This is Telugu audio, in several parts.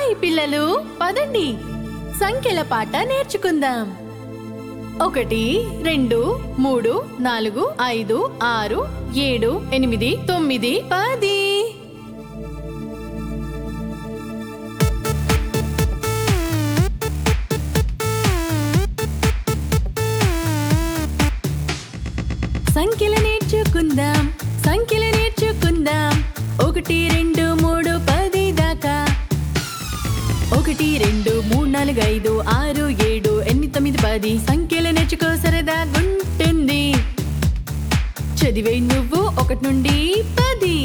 హాయ్ పిల్లలు పదండి సంఖ్యల పాట నేర్చుకుందాం ఒకటి రెండు మూడు నాలుగు ఐదు ఆరు ఏడు ఎనిమిది తొమ్మిది పది సంఖ్యలు నేర్చుకుందాం సంఖ్యలు నేర్చుకుందాం ఒకటి రెండు మూడు పది దాకా ఒకటి రెండు మూడు నాలుగు ఐదు ఆరు ఏడు ఎనిమిది తొమ్మిది పది సంఖ్యలు నేర్చుకో సరదా గుంటుంది చదివే నువ్వు ఒకటి నుండి పది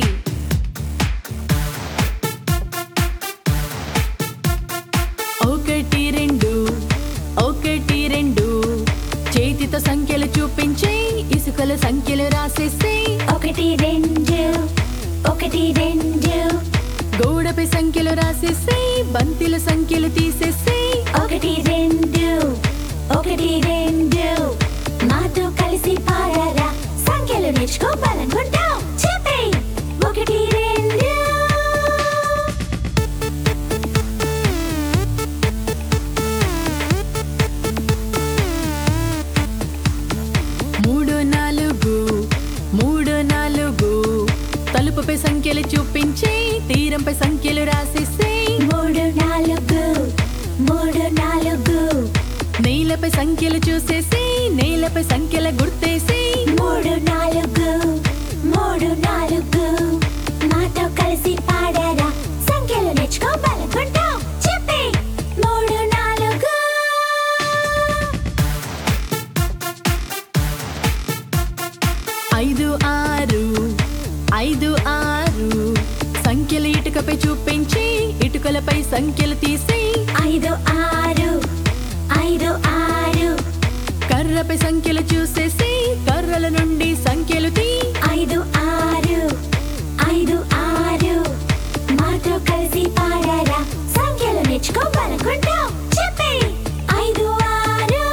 ఒకటి రెండు ఒకటి రెండు చేతితో సంఖ్యలు చూపించే ఇసుకల సంఖ్యలు రాసేసే ఒకటి రెండు ఒకటి రెండు గోడపై సంఖ్యలు రాసేసే బంతిల సంఖ్యలు తీసేసే ఒకటి రెండు ఒకటి రెండు మాతో కలిసి పాడరా సంఖ్యలు నేర్చుకో బలంగుంటాం చెప్పే ఒకటి రెండు మూడు నాలుగు మూడు నాలుగు తలుపుపై సంఖ్యలు చూపించే తీరంపై సంఖ్యలు రాసేసే మూడు నాలుగు మూడు నాలుగు నేలపై సంఖ్యలు చూసేసి నేలపై సంఖ్యల గుర్తేసి మూడు నాలుగు మూడు నాలుగు మాతో కలిసి పాడరా సంఖ్యలు నేర్చుకో బలంగుంటాం చెప్పే మూడు నాలుగు ఐదు ఆరు ఐదు ఆరు సంఖ్యలు ఇటుకపై చూపించి ఇటుకలపై సంఖ్యలు తీసి ఐదు ఆరు ఐదు ఆరు కర్రపై సంఖ్యలు చూసేసి కర్రల నుండి సంఖ్యలు తీ ఐదు ఆరు ఐదు ఆరు మాతో కలిసి పాడరా సంఖ్యలు నేర్చుకో బలంగుంటాం చెప్పే ఐదు ఆరు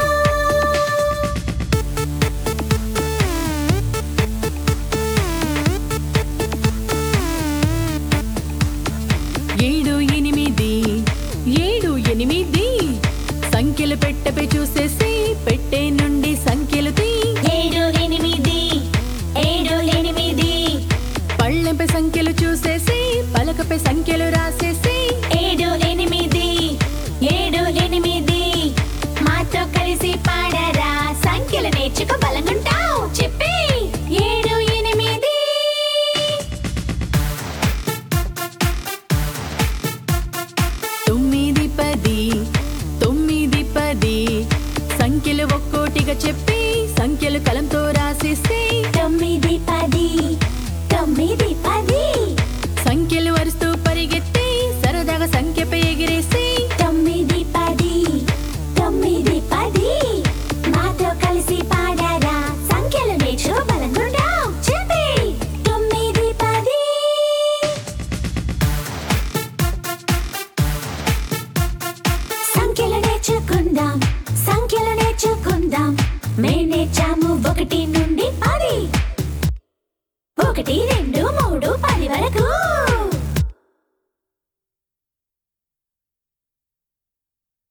ఏడు ఎనిమిది ఏడు ఎనిమిది సంఖ్యలు పెట్టపై చూసేసి పెట్టే నుండి సంఖ్యలు తీ ఏడు ఎనిమిది ఏడు ఎనిమిది పళ్ళెంపై సంఖ్యలు చూసేసి పలకపై సంఖ్యలు రాసేసి ఏడు ఎనిమిది ఏడు ఎనిమిది మాతో కలిసి పాడరా సంఖ్యలు నేర్చుకో బలంగుంటావు చెప్పి ఏడు ఎనిమిది తొమ్మిది పది తొమ్మిది పది సంఖ్యలు ఒక్కోటిగా చెప్పి సంఖ్యలు కలంతో రాసేసి తొమ్మిది పది తొమ్మిది పది సంఖ్యలు వరుస్తూ పరిగెత్తి సరదాగా సంఖ్యపై ఎగిరేసి తొమ్మిది పది తొమ్మిది పది మాతో కలిసి పాడారా సంఖ్యలు నేర్చుకో బలంగుంటాం చెప్పి తొమ్మిది పది సంఖ్యలు నేర్చుకుందాం సంఖ్యలు నేర్చుకుందాం మే నేర్చాము ఒకటి నుండి